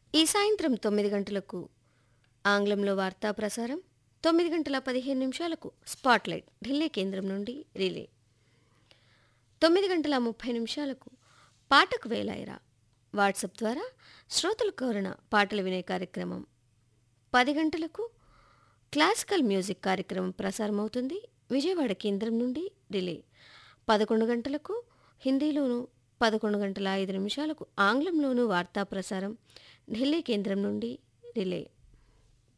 ఈ సాయంత్రం తొమ్మిది గంటలకు ఆంగ్లంలో వార్తా ప్రసారం తొమ్మిది గంటల పదిహేను నిమిషాలకు స్పాట్లైట్ ఢిల్లీ కేంద్రం నుండి రిలే తొమ్మిది గంటల ముప్పై నిమిషాలకు పాటకు వేలాయిరా వాట్సాప్ ద్వారా శ్రోతలు కోరిన పాటలు వినే కార్యక్రమం పది గంటలకు క్లాసికల్ మ్యూజిక్ కార్యక్రమం ప్రసారమవుతుంది విజయవాడ కేంద్రం నుండి రిలే పదకొండు గంటలకు హిందీలోను పదకొండు గంటల ఐదు నిమిషాలకు ఆంగ్లంలోనూ వార్తా ప్రసారం ఢిల్లీ కేంద్రం నుండి రిలే